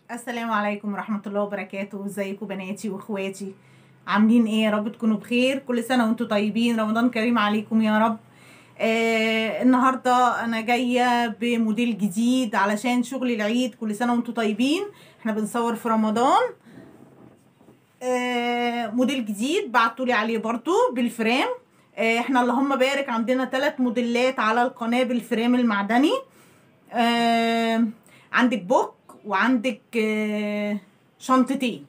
السلام عليكم ورحمة الله وبركاته ازيكم بناتي واخواتي عاملين ايه يا رب تكونوا بخير كل سنة وانتم طيبين رمضان كريم عليكم يا رب آه النهاردة انا جاية بموديل جديد علشان شغل العيد كل سنة وانتم طيبين احنا بنصور في رمضان آه موديل جديد بعتولي عليه برضو بالفريم آه احنا اللهم بارك عندنا ثلاث موديلات على القناة بالفريم المعدني آه عندك بوك وعندك آه شنطتين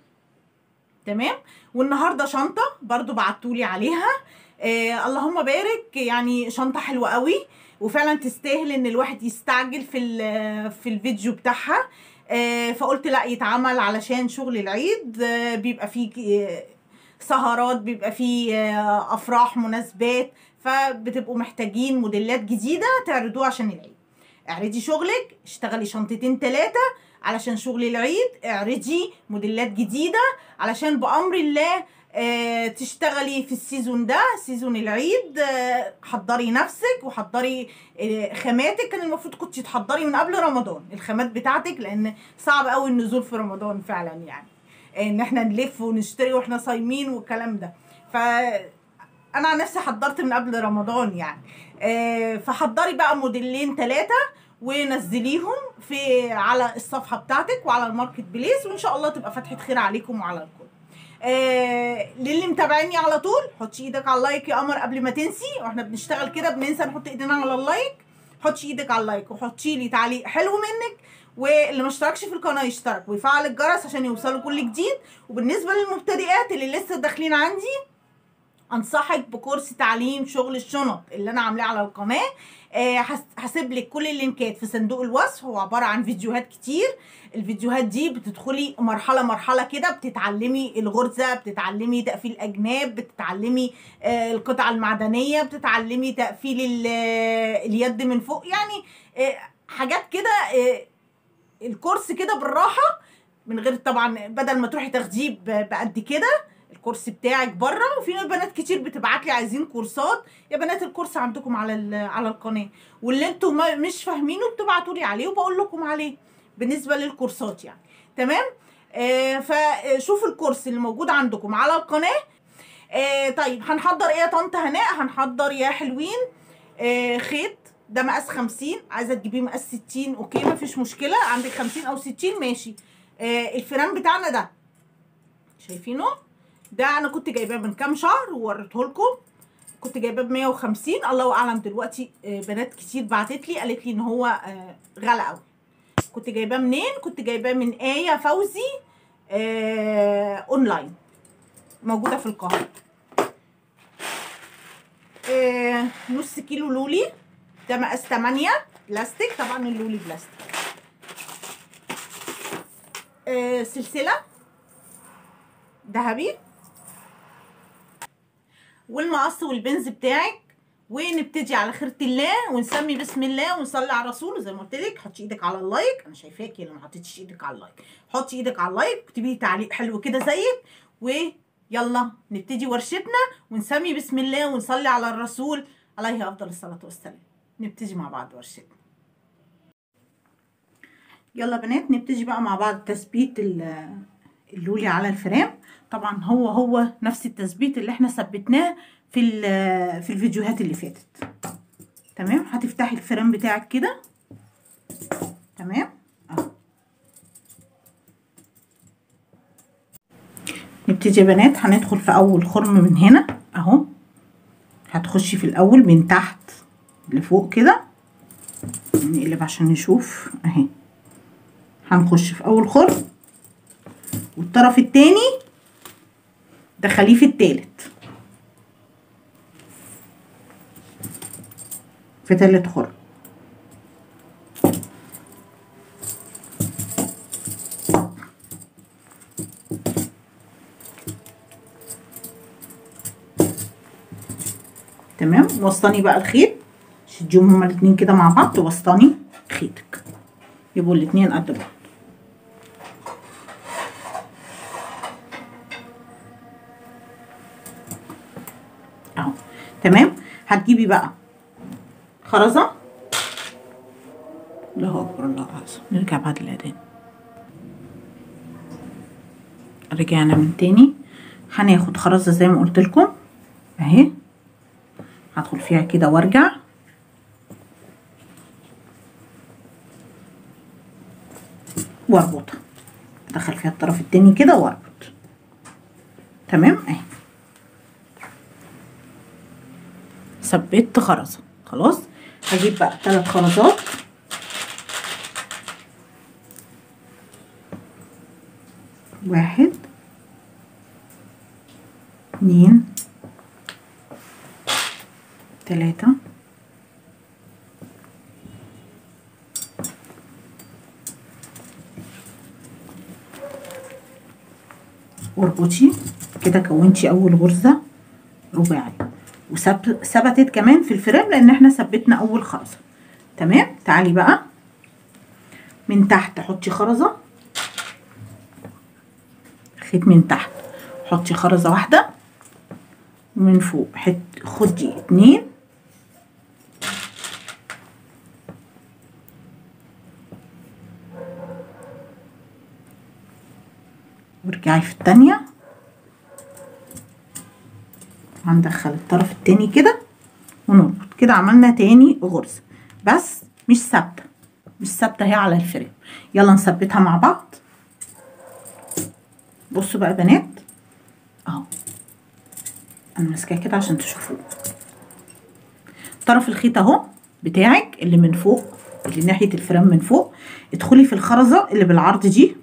تمام والنهارده شنطه برضو بعتولي عليها آه اللهم بارك يعني شنطه حلوه قوي وفعلا تستاهل ان الواحد يستعجل في ال- في الفيديو بتاعها آه فقلت لا يتعمل علشان شغل العيد آه بيبقى فيه آه سهرات بيبقى فيه آه افراح مناسبات فبتبقوا محتاجين موديلات جديده تعرضوها عشان العيد اعرضي شغلك اشتغلي شنطتين ثلاثه علشان شغل العيد اعرضي موديلات جديده علشان بامر الله آه تشتغلي في السيزون ده سيزون العيد آه حضري نفسك وحضري آه خاماتك كان المفروض كنت تحضري من قبل رمضان الخامات بتاعتك لان صعب قوي النزول في رمضان فعلا يعني ان احنا نلف ونشتري واحنا صايمين والكلام ده ف انا عن نفسي حضرت من قبل رمضان يعني آه فحضري بقى موديلين ثلاثه ونزليهم في على الصفحه بتاعتك وعلى الماركت بليس وان شاء الله تبقى فتحه خير عليكم وعلى الكل آه للي متابعيني على طول حطي ايدك على اللايك يا قمر قبل ما تنسي واحنا بنشتغل كده بننسى نحط ايدينا على اللايك حطي ايدك على اللايك وحطي لي تعليق حلو منك واللي ما اشتركش في القناه يشترك ويفعل الجرس عشان يوصلوا كل جديد وبالنسبه للمبتدئات اللي لسه داخلين عندي انصحك بكورس تعليم شغل الشنط اللي انا عاملاه على القناه آه هس- هسيب لك كل اللينكات في صندوق الوصف هو عباره عن فيديوهات كتير الفيديوهات دي بتدخلي مرحله مرحله كده بتتعلمي الغرزه بتتعلمي تقفيل الاجناب بتتعلمي آه القطعه المعدنيه بتتعلمي تقفيل ال- آه، اليد من فوق يعني آه حاجات كده آه الكورس كده بالراحه من غير طبعا بدل ما تروحي تاخديه ب- بقد كده الكورس بتاعك بره وفي بنات كتير بتبعت لي عايزين كورسات يا بنات الكورس عندكم على ال- على القناه واللي انتوا ما- مش فاهمينه بتبعتوا لي عليه وبقول لكم عليه بالنسبه للكورسات يعني تمام آه فشوفوا الكورس اللي موجود عندكم على القناه آه طيب هنحضر ايه يا طنط هناء هنحضر يا حلوين آه خيط ده مقاس 50 عايزه تجيبيه مقاس 60 اوكي مفيش مشكله عندك 50 او 60 ماشي آه الفيران بتاعنا ده شايفينه ده انا كنت جايباه من كام شهر ووريته لكم كنت جايباه ب 150 الله اعلم دلوقتي آه، بنات كتير بعتت لي قالت لي ان هو آه، غالي قوي كنت جايباه منين كنت جايباه من ايه فوزي آه اونلاين موجوده في القاهره آه نص كيلو لولي ده مقاس 8 بلاستيك طبعا اللولي بلاستيك آه سلسله ذهبي والمقص والبنز بتاعك ونبتدي على خيرة الله ونسمي بسم الله ونصلي على الرسول وزي ما قلت لك حطي ايدك على اللايك انا شايفاكي اللي ما حطيتيش ايدك على اللايك حطي ايدك على اللايك واكتبي لي تعليق حلو كده زيك ويلا نبتدي ورشتنا ونسمي بسم الله ونصلي على الرسول عليه افضل الصلاه والسلام نبتدي مع بعض ورشتنا يلا بنات نبتدي بقى مع بعض تثبيت ال- اللولي على الفريم طبعا هو هو نفس التثبيت اللي احنا ثبتناه في ال- في الفيديوهات اللي فاتت تمام هتفتحي الفريم بتاعك كده تمام اهو نبتدي يا بنات هندخل في اول خرم من هنا اهو هتخشي في الاول من تحت لفوق كده نقلب عشان نشوف اهي هنخش في اول خرم والطرف التاني دخليه في التالت في تالت خرم تمام وسطني بقى الخيط شديهم هما الاتنين كده مع بعض وسطني خيطك يبقوا الاتنين قد بعض اهو تمام هتجيبي بقى خرزه الله اكبر الله اعظم نرجع بعد الاذان رجعنا من تاني هناخد خرزة زي ما قلت لكم اهي هدخل فيها كده وارجع واربطها ادخل فيها الطرف التاني كده واربط تمام اهي ثبت خرزة خلاص هجيب بقى ثلاث خرزات واحد اتنين تلاتة واربطي كده كونتي اول غرزة رباعي وثبتت كمان في الفريم لان احنا ثبتنا اول خرزة تمام تعالي بقى من تحت حطي خرزة خيط من تحت حطي خرزة واحدة ومن فوق حت خدي اتنين وارجعي في التانية هندخل الطرف التاني كده ونربط كده عملنا تاني غرزة بس مش ثابتة مش ثابتة هي على الفريم يلا نثبتها مع بعض بصوا بقى بنات اهو انا ماسكاه كده عشان تشوفوه طرف الخيط اهو بتاعك اللي من فوق اللي ناحيه الفريم من فوق ادخلي في الخرزه اللي بالعرض دي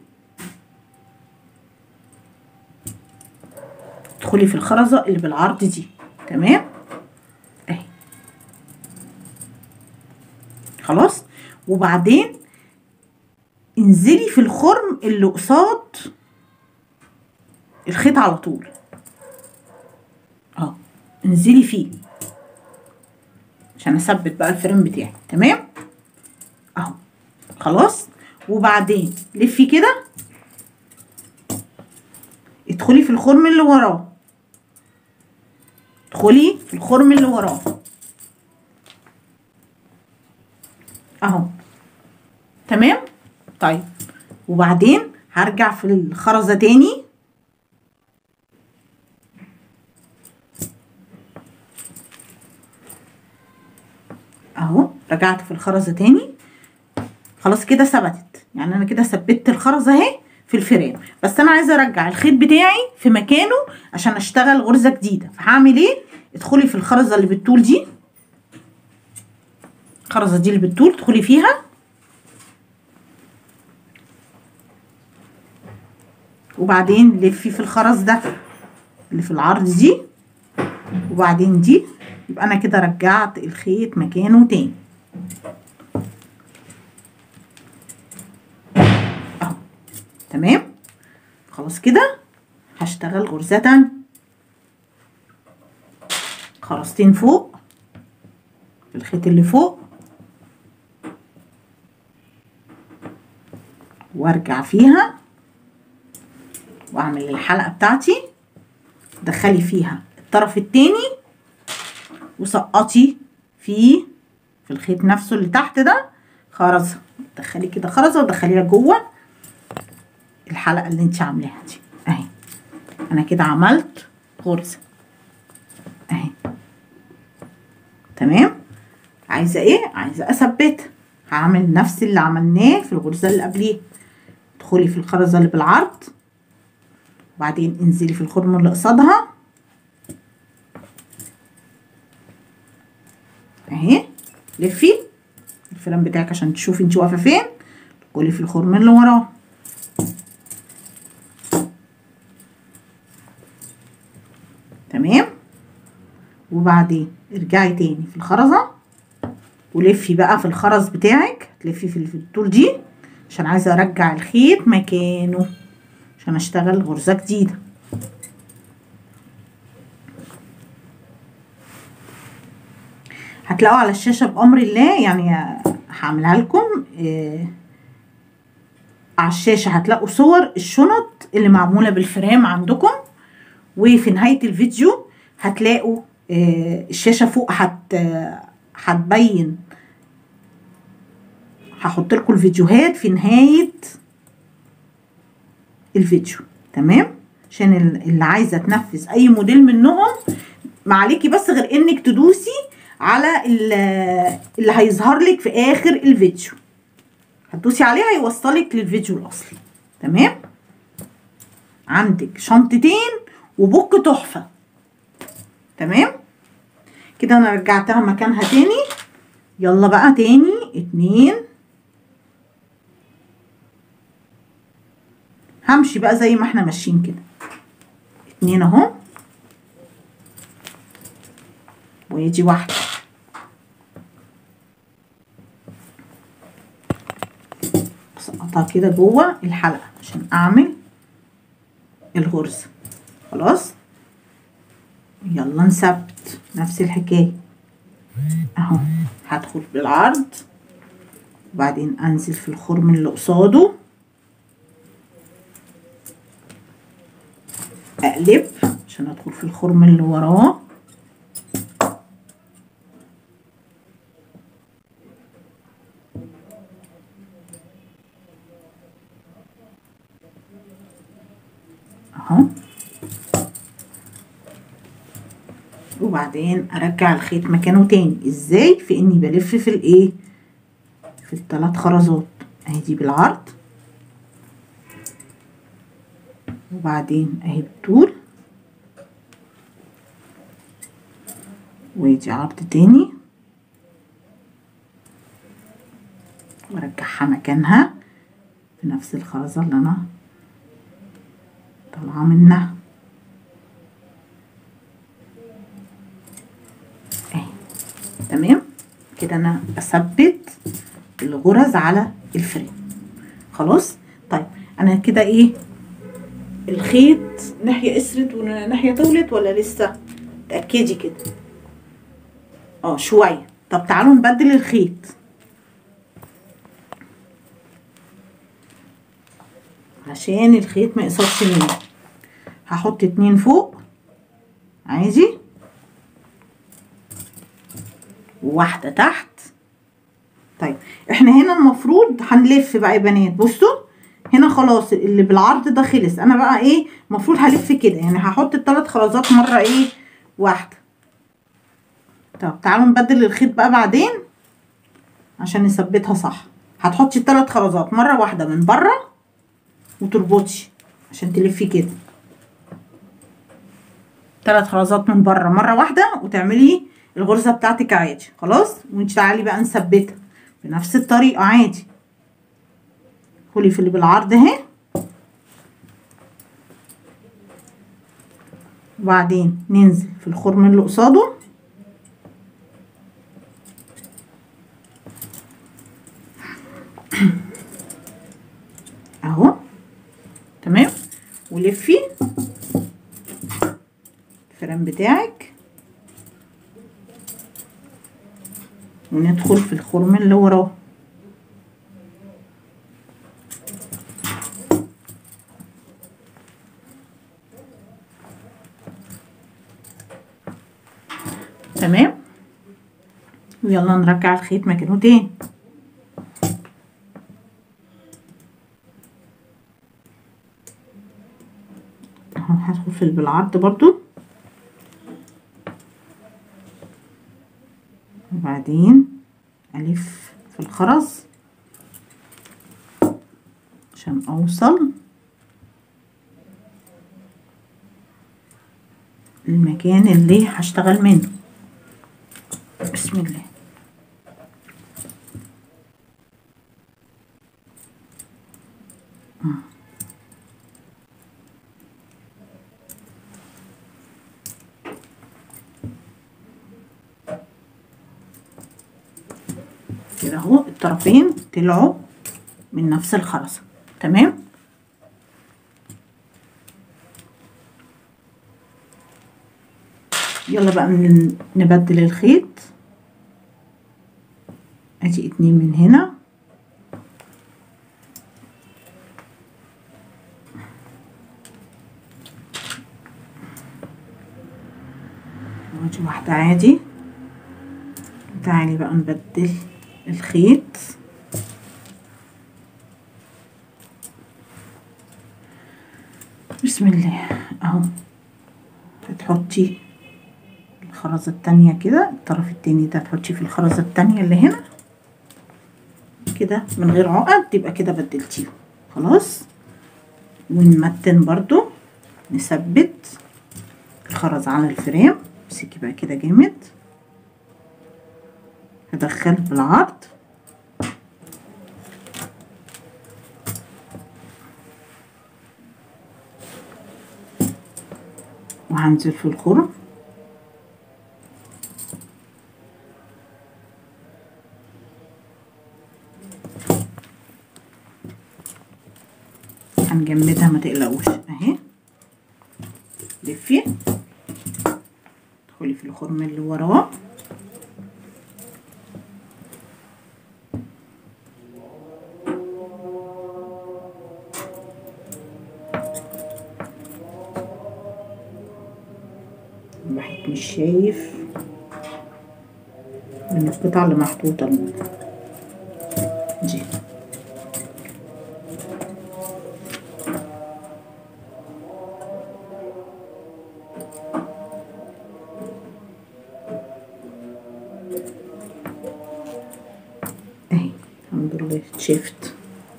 ادخلي في الخرزه اللي بالعرض دي تمام اهي خلاص وبعدين انزلي في الخرم اللي قصاد الخيط على طول اه انزلي فيه عشان اثبت بقى الفريم بتاعي تمام اهو خلاص وبعدين لفي كده ادخلي في الخرم اللي وراه ادخلي في الخرم اللي وراه اهو تمام طيب وبعدين هرجع في الخرزه تاني اهو رجعت في الخرزه تاني خلاص كده ثبتت يعني انا كده ثبت الخرزه اهي في الفريم بس انا عايزه ارجع الخيط بتاعي في مكانه عشان اشتغل غرزه جديده فهعمل ايه ادخلي في الخرزه اللي بالطول دي الخرزه دي اللي بالطول ادخلي فيها وبعدين لفي في الخرز ده اللي في العرض دي وبعدين دي يبقى انا كده رجعت الخيط مكانه تاني اهو تمام خلاص كده هشتغل غرزة تانية خرزتين فوق في الخيط اللي فوق وارجع فيها واعمل الحلقة بتاعتي دخلي فيها الطرف التاني وسقطي فيه في الخيط نفسه اللي تحت ده خرزه دخلي كده خرزه ودخليها جوه الحلقه اللي انت عاملاها دي اهي انا كده عملت غرزه اهي تمام عايزه ايه عايزه اثبتها هعمل نفس اللي عملناه في الغرزه اللي قبليها ادخلي في الخرزه اللي بالعرض وبعدين انزلي في الخرم اللي قصادها اهي لفي الفريم بتاعك عشان تشوفي انت واقفه فين ادخلي في الخرم اللي وراه تمام وبعدين ارجعي تاني في الخرزه ولفي بقى في الخرز بتاعك تلفي في الطول دي عشان عايزه ارجع الخيط مكانه عشان اشتغل غرزه جديده هتلاقوا على الشاشه بامر الله يعني هعملها لكم إيه على الشاشه هتلاقوا صور الشنط اللي معموله بالفريم عندكم وفي نهايه الفيديو هتلاقوا إيه الشاشه فوق هت هتبين هحط لكم الفيديوهات في نهايه الفيديو تمام عشان ال- اللي عايزه تنفذ اي موديل منهم ما عليكي بس غير انك تدوسي على ال- اللي هيظهر لك في اخر الفيديو هتدوسي عليه هيوصلك للفيديو الاصلي تمام عندك شنطتين وبوك تحفه تمام كده انا رجعتها مكانها تاني يلا بقى تاني اتنين همشي بقى زي ما احنا ماشيين كده اتنين اهو ويجي واحدة اسقطها كده جوه الحلقة عشان اعمل الغرزة خلاص يلا نثبت نفس الحكاية اهو هدخل بالعرض وبعدين انزل في الخرم اللي قصاده اقلب عشان ادخل في الخرم اللي وراه اهو وبعدين ارجع الخيط مكانه تاني ازاي في اني بلف في الايه في الثلاث خرزات اهي دي بالعرض وبعدين اهي بالطول ويجي عرض تاني وارجعها مكانها في نفس الخرزة اللي انا طالعة منها اهي تمام كده انا اثبت الغرز على الفريم خلاص طيب انا كده ايه الخيط ناحية اسرت وناحية طولت ولا لسه تأكدي كده اه شوية طب تعالوا نبدل الخيط عشان الخيط ما يقصرش مني هحط اتنين فوق عادي وواحدة تحت طيب احنا هنا المفروض هنلف بقى يا بنات بصوا هنا خلاص اللي بالعرض ده خلص انا بقى ايه المفروض هلف كده يعني هحط الثلاث خرزات مره ايه واحده طب تعالوا نبدل الخيط بقى بعدين عشان نثبتها صح هتحطي الثلاث خرزات مره واحده من بره وتربطي عشان تلفي كده ثلاث خرزات من بره مره واحده وتعملي الغرزه بتاعتك عادي خلاص وانت تعالي بقى نثبتها بنفس الطريقه عادي خلي في اللي بالعرض اهي وبعدين ننزل في الخرم اللي قصاده اهو تمام ولفي الفرام بتاعك وندخل في الخرم اللي وراه تمام ويلا نرجع الخيط مكانه تاني اهو هدخل في بالعرض برضو وبعدين الف في الخرز عشان اوصل المكان اللي هشتغل منه بسم الله كده اهو الطرفين طلعوا من نفس الخرزة تمام يلا بقى من نبدل الخيط ادي اتنين من هنا وادي واحدة عادي تعالي بقى نبدل الخيط بسم الله اهو هتحطي الخرزة التانية كده الطرف التاني ده تحطيه في الخرزة التانية اللي هنا كده من غير عقد تبقى كده بدلتيه خلاص ونمتن برضو نثبت الخرز على الفريم امسكي بقى كده جامد هدخل بالعرض وهنزل في الخرم هنجمدها ما تقلقوش اهي لفي ادخلي في الخرم اللي وراه الواحد مش شايف من القطع اللي محطوطة دي اهي الحمد لله شفت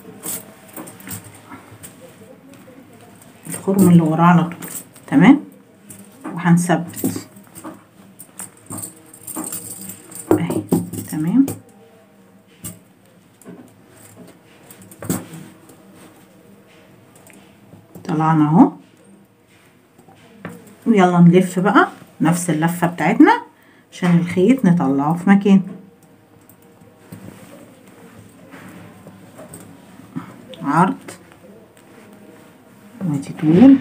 الخرم اللي وراه على طول تمام وهنثبت اهي تمام طلعنا اهو ويلا نلف بقى نفس اللفة بتاعتنا عشان الخيط نطلعه في مكان عرض وادي طول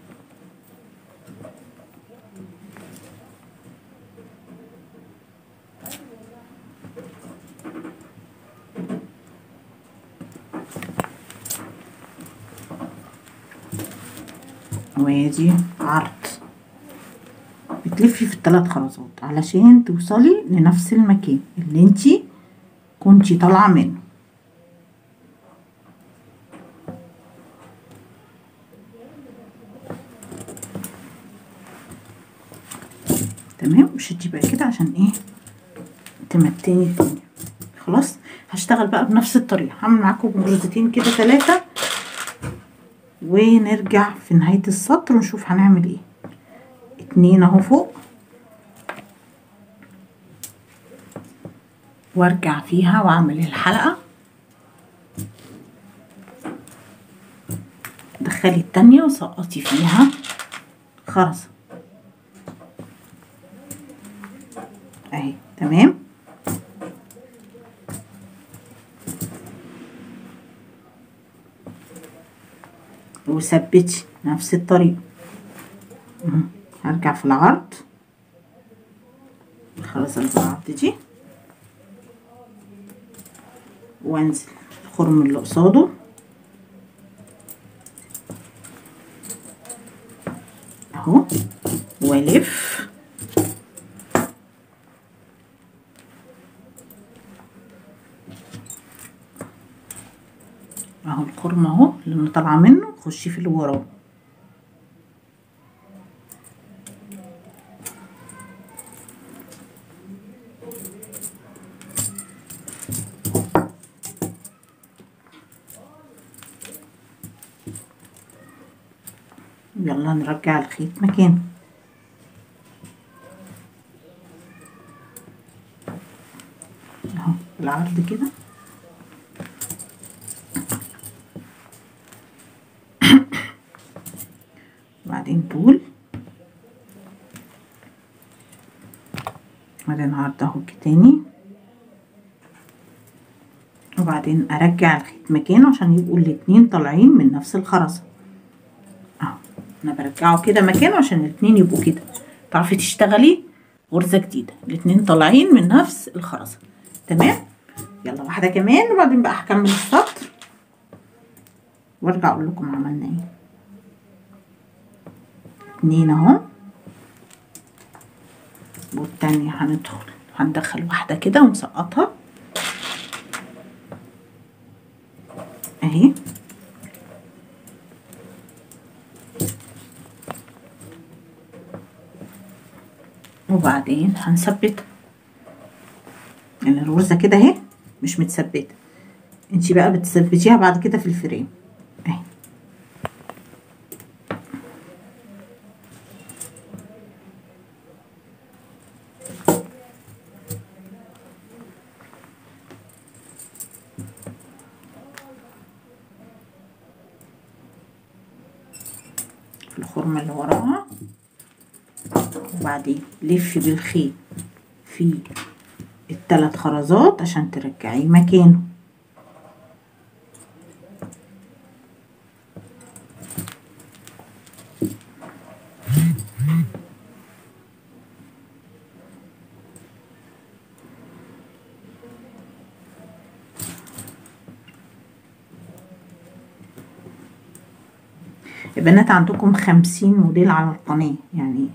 وادي عرض بتلفي في الثلاث خرزات علشان توصلي لنفس المكان اللي انتي كنتي طالعه منه تمام وشدي بقى كده عشان ايه تمتني الدنيا خلاص هشتغل بقى بنفس الطريقه هعمل معاكم غرزتين كده ثلاثه ونرجع في نهايه السطر ونشوف هنعمل ايه اتنين اهو فوق وارجع فيها واعمل الحلقه دخلي التانية وسقطي فيها خرزه اهي تمام وثبتي نفس الطريقة هرجع في العرض الخرزة اللي في العرض دي وانزل الخرم اللي قصاده اهو والف اهو الخرم اهو اللي انا طالعه منه خشي في اللي وراه يلا نرجع الخيط مكانه اهو العرض كده وبعدين طول وبعدين عرض اهو تاني وبعدين ارجع الخيط مكانه عشان يبقوا الاتنين طالعين من نفس الخرزه اهو انا برجعه كده مكانه عشان الاتنين يبقوا كده تعرفي تشتغلي غرزه جديده الاتنين طالعين من نفس الخرزه تمام يلا واحده كمان وبعدين بقى هكمل السطر وارجع اقول لكم عملنا ايه اتنين اهو والتانية هندخل هندخل واحدة كده ونسقطها اهي وبعدين هنثبتها يعني الغرزة كده اهي مش متثبتة انتي بقى بتثبتيها بعد كده في الفريم اهي في الخرمة اللي وراها وبعدين لفي بالخيط في التلات خرزات عشان ترجعيه مكانه البنات عندكم خمسين موديل على القناة يعني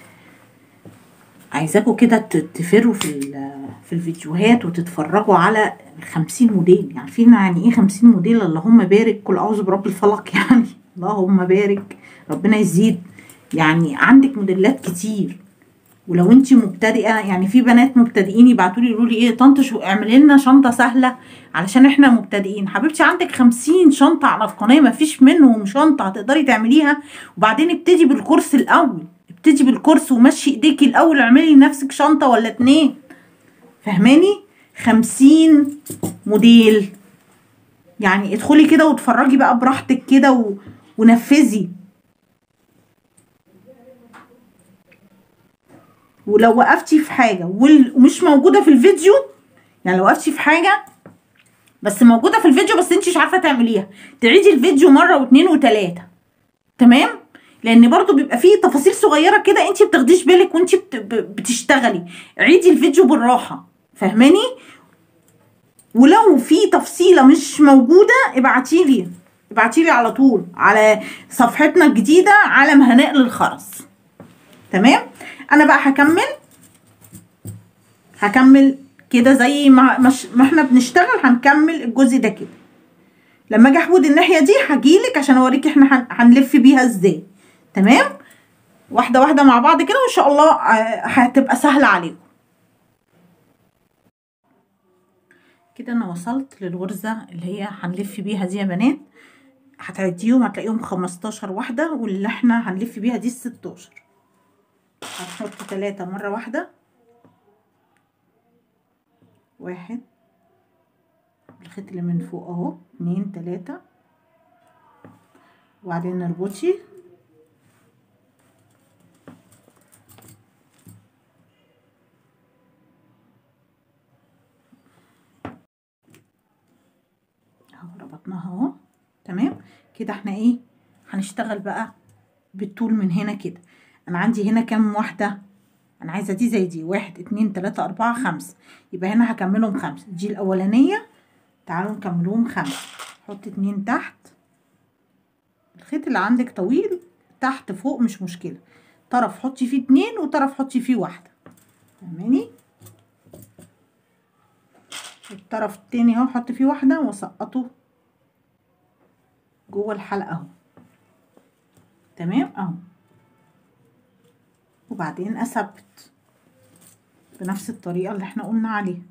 عايزاكم كده ت- تفروا في ال- في الفيديوهات وتتفرجوا على خمسين موديل يعني فينا يعني ايه خمسين موديل اللهم بارك كل اعوذ برب الفلق يعني اللهم بارك ربنا يزيد يعني عندك موديلات كتير ولو انت مبتدئه يعني في بنات مبتدئين يبعتوا لي يقولوا لي ايه طنط شو اعملي لنا شنطه سهله علشان احنا مبتدئين حبيبتي عندك خمسين شنطه على القناه ما فيش منهم شنطه هتقدري تعمليها وبعدين ابتدي بالكورس الاول ابتدي بالكورس ومشي ايديكي الاول اعملي لنفسك شنطه ولا اتنين فهماني خمسين موديل يعني ادخلي كده واتفرجي بقى براحتك كده و... ونفذي ولو وقفتي في حاجه وال- ومش موجوده في الفيديو يعني لو وقفتي في حاجه بس موجوده في الفيديو بس انت مش عارفه تعمليها تعيدي الفيديو مره واتنين وتلاته تمام لان برضو بيبقى فيه تفاصيل صغيره كده انت بتاخديش بالك وانت بت... ب- بتشتغلي عيدي الفيديو بالراحه فاهماني ولو في تفصيله مش موجوده ابعتي لي ابعتي لي على طول على صفحتنا الجديده عالم هناء للخرز تمام انا بقى هكمل هكمل كده زي ما مش ما احنا بنشتغل هنكمل الجزء ده كده لما اجي احود الناحيه دي هجيلك عشان اوريكي احنا هن- هنلف بيها ازاي تمام واحده واحده مع بعض كده وان شاء الله آه، هتبقى سهله عليكم كده انا وصلت للغرزه اللي هي هنلف بيها دي يا بنات هتعديهم هتلاقيهم 15 واحده واللي احنا هنلف بيها دي ال 16 هنحط تلاتة مرة واحدة واحد الخيط اللي من فوق اهو اتنين تلاتة وبعدين نربطي اهو ربطناها اهو تمام كده احنا ايه هنشتغل بقى بالطول من هنا كده انا عندي هنا كام واحدة انا عايزة دي زي دي واحد اتنين تلاتة اربعة خمسة يبقى هنا هكملهم خمسة دي الاولانية تعالوا نكملهم خمسة حط اتنين تحت الخيط اللي عندك طويل تحت فوق مش مشكلة طرف حطي فيه اتنين وطرف حطي فيه واحدة فاهماني الطرف التاني اهو حط فيه واحدة وسقطه جوه الحلقة اهو تمام اهو وبعدين اثبت بنفس الطريقة اللي احنا قلنا عليها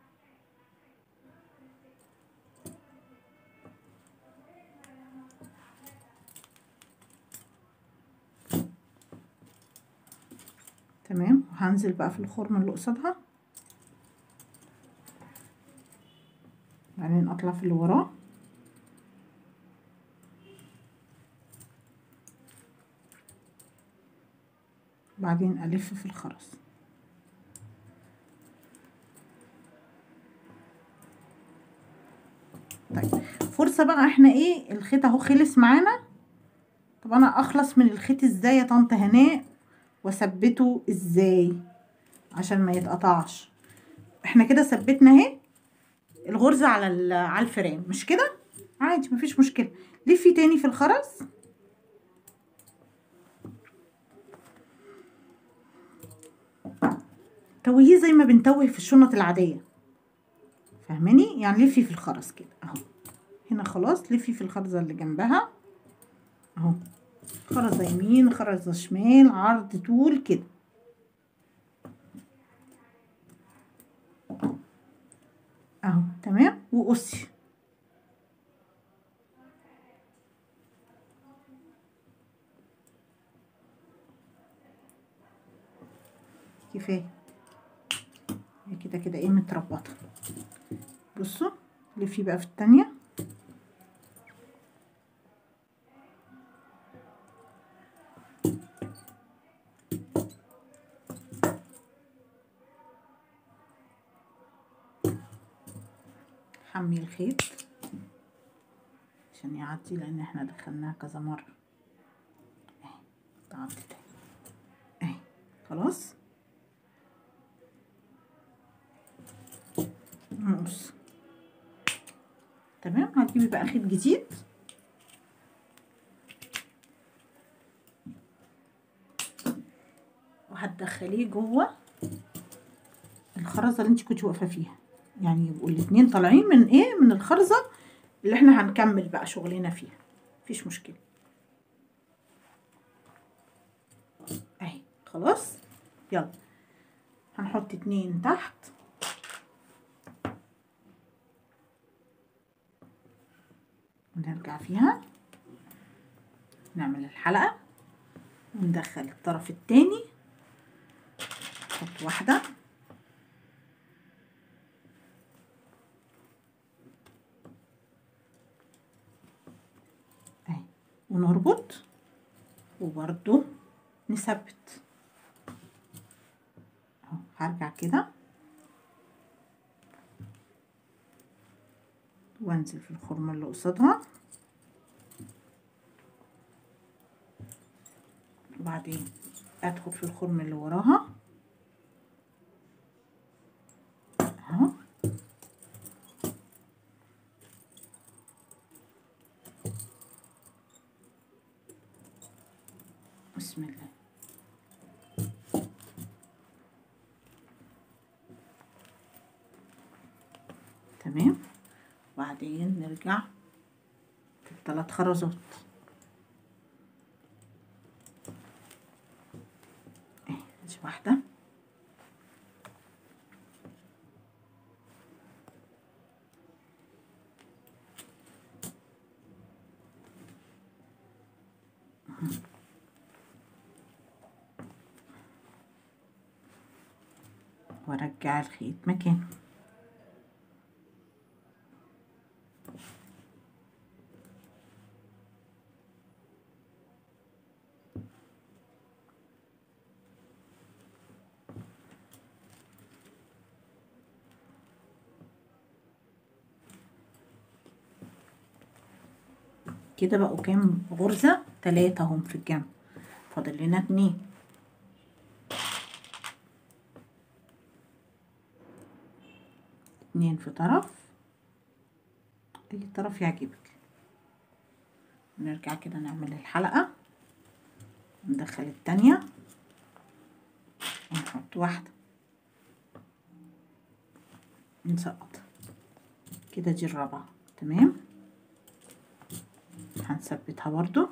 تمام وهنزل بقى في الخرم اللي قصادها بعدين اطلع في اللي وراه بعدين الف في الخرز طيب فرصة بقى احنا ايه الخيط اهو خلص معانا طب انا اخلص من الخيط ازاي يا طنط هناء واثبته ازاي عشان ما يتقطعش احنا كده ثبتنا اهي الغرزة على ال- على الفريم مش كده عادي مفيش مشكلة لفي تاني في الخرز توهيه زي ما بنتوه في الشنط العادية فاهماني يعني لفي في الخرز كده اهو هنا خلاص لفي في الخرزة اللي جنبها اهو خرزة يمين خرزة شمال عرض طول كده كفايه هي كده كده ايه متربطه بصوا لفي بقى في التانية حمي الخيط عشان يعدي لان احنا دخلناها كذا مرة اهي تعدت اهي اهي خلاص نقص تمام هتجيبي بقى خيط جديد وهتدخليه جوه الخرزه اللي انت كنت واقفه فيها يعني يبقوا الاتنين طالعين من ايه من الخرزه اللي احنا هنكمل بقى شغلنا فيها مفيش مشكله اهي خلاص يلا هنحط اتنين تحت ونرجع فيها نعمل الحلقة وندخل الطرف التاني نحط واحدة اهي ونربط وبرضو نثبت اهو هرجع كده وانزل في الخرمة اللي قصادها وبعدين ادخل في الخرم اللي وراها اهو بسم الله تمام وبعدين نرجع في الثلاث خرزات اهي دي واحدة وارجع الخيط مكانه كده بقوا كام غرزة تلاتة هم في الجنب فاضل لنا اتنين اتنين في طرف اي طرف يعجبك نرجع كده نعمل الحلقة ندخل التانية ونحط واحدة نسقط كده دي الرابعة تمام هنثبتها برضو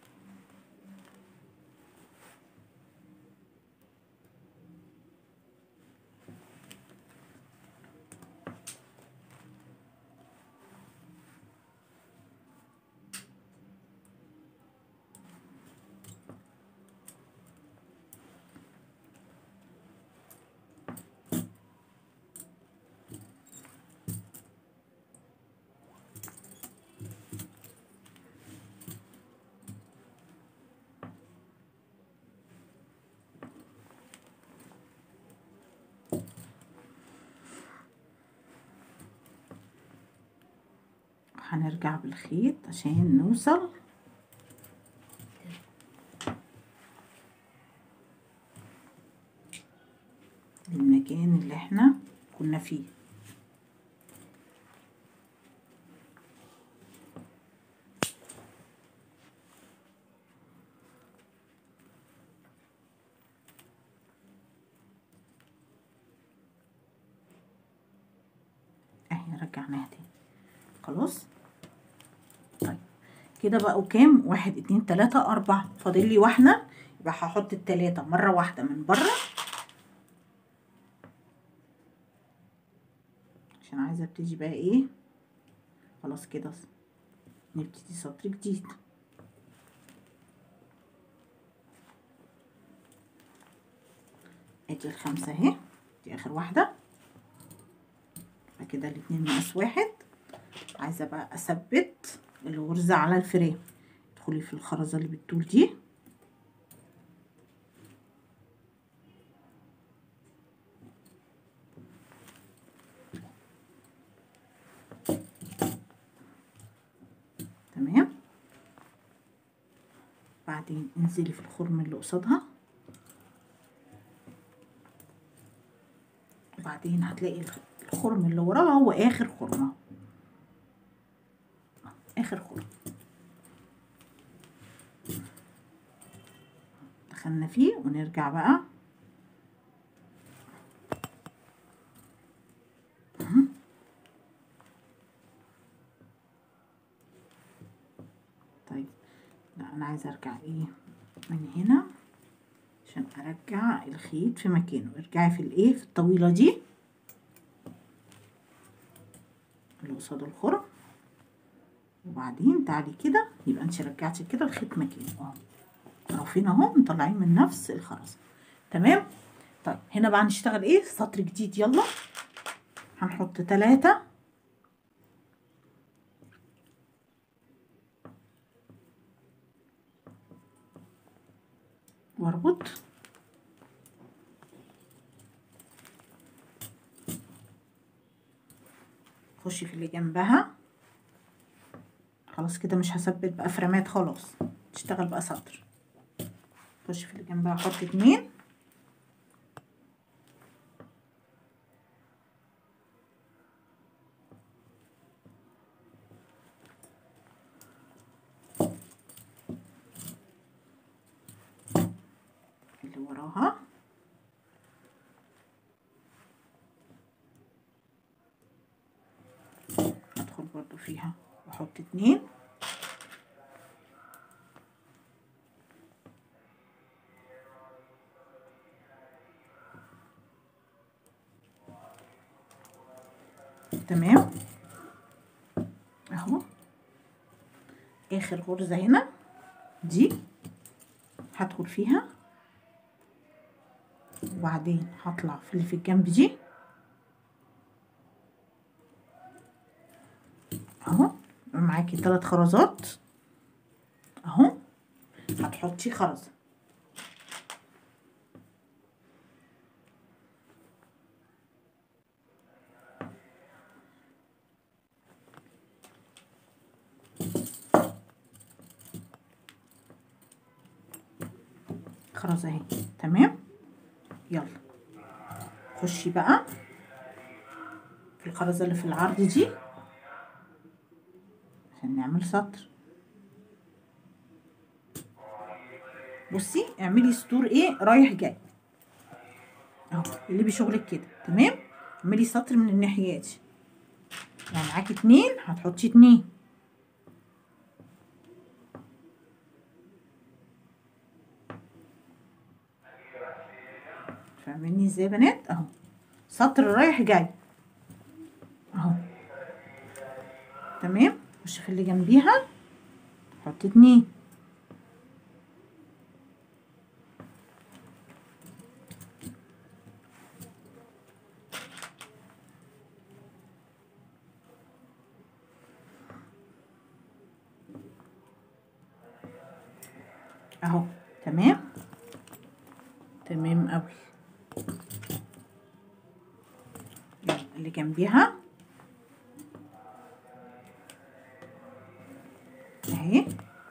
هنرجع بالخيط عشان نوصل للمكان اللي احنا كنا فيه اهي رجعناها تاني خلاص طيب كده بقوا كام واحد اتنين تلاتة اربعة فاضل لي واحدة يبقى هحط التلاتة مرة واحدة من بره عشان عايزة ابتدي بقى ايه خلاص كده نبتدي سطر جديد ادي الخمسة اهي دي اخر واحدة يبقى كده الاتنين مقاس واحد عايزة بقى اثبت الغرزة على الفريم ادخلي في الخرزة اللي بالطول دي تمام بعدين انزلي في الخرم اللي قصادها وبعدين هتلاقي الخرم اللي وراها هو اخر خرمه اخر خرم دخلنا فيه ونرجع بقى طيب لا انا عايزه ارجع ايه من هنا عشان ارجع الخيط في مكانه ارجعي في الايه في الطويله دي اللي قصاد الخرم وبعدين تعالي كده يبقى انت رجعتي كده الخيط مكانه اهو طرفين اهو مطلعين من نفس الخرز تمام طيب هنا بقى هنشتغل ايه سطر جديد يلا هنحط تلاتة واربط خشي في اللي جنبها خلاص كده مش هثبت بقى فرامات خلاص تشتغل بقى سطر خشي في اللي جنبها احط اتنين اللي وراها ادخل برضو فيها واحط اتنين تمام اهو اخر غرزة هنا دي هدخل فيها وبعدين هطلع في اللي في الجنب دي اهو معاكي ثلاث خرزات اهو هتحطي خرزه خرزه اهي تمام يلا خشي بقى في الخرزه اللي في العرض دي عشان نعمل سطر بصي اعملي سطور ايه رايح جاي اهو اللي بشغلك كده تمام اعملي سطر من الناحيه دي يعني معاكي اتنين هتحطي اتنين فاهميني ازاي يا بنات اهو سطر رايح جاي اهو تمام خش في اللي جنبيها حط اتنين اهو تمام تمام قوي يلا اللي جنبيها اهي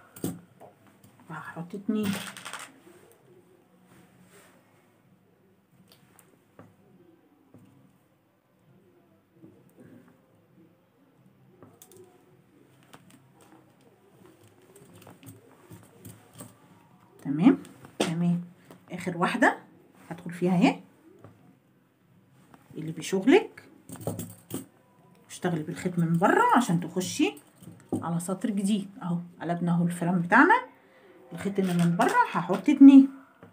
وهحط اتنين تمام تمام اخر واحده هدخل فيها اهي اللي بشغلك اشتغلي بالخيط من بره عشان تخشي على سطر جديد اهو قلبنا اهو الفرام بتاعنا الخيط اللي من بره هحط اتنين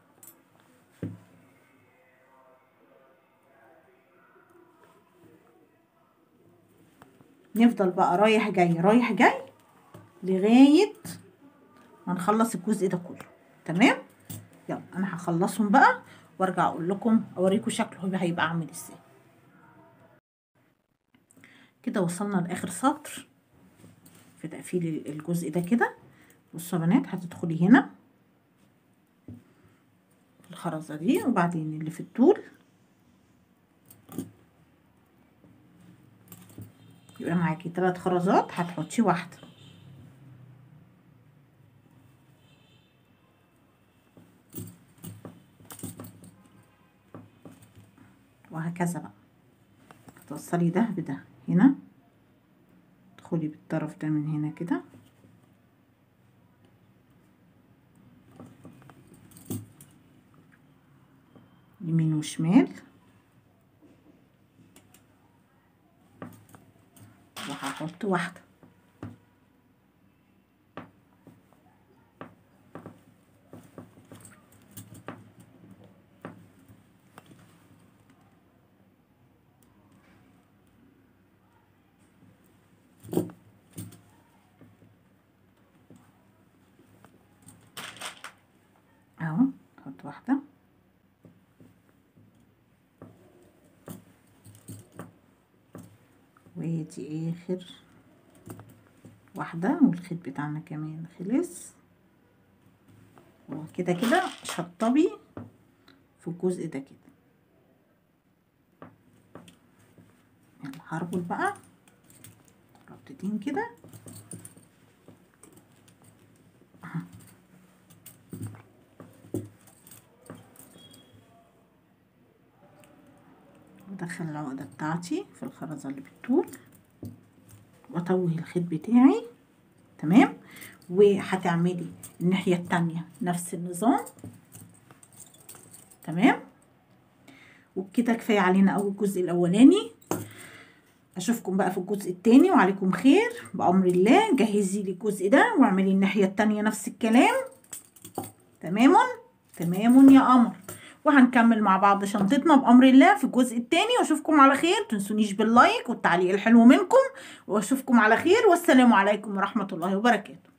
نفضل بقى رايح جاي رايح جاي لغايه ما نخلص الجزء ده كله تمام يلا انا هخلصهم بقى وارجع اقول لكم اوريكم شكله هيبقى عامل ازاي كده وصلنا لاخر سطر في تقفيل الجزء ده كده بصوا يا بنات هتدخلي هنا في الخرزه دي وبعدين اللي في الطول يبقى معاكي ثلاث خرزات هتحطي واحده وهكذا بقى هتوصلي ده بده هنا تدخلي بالطرف ده من هنا كده يمين وشمال وهحط واحدة اهو احط واحده ودي اخر واحدة والخيط بتاعنا كمان خلص وكده كده شطبي في الجزء ده كده يلا هربط بقى ربطتين كده ادخل العقدة بتاعتي في الخرزة اللي بالطول واتوه الخيط بتاعي تمام وهتعملي الناحية التانية نفس النظام تمام وبكده كفاية علينا اول الجزء الاولاني اشوفكم بقى في الجزء التاني وعليكم خير بامر الله جهزي لي الجزء ده واعملي الناحية التانية نفس الكلام تمام تمام يا قمر وهنكمل مع بعض شنطتنا بامر الله في الجزء الثاني واشوفكم على خير تنسونيش باللايك والتعليق الحلو منكم واشوفكم على خير والسلام عليكم ورحمه الله وبركاته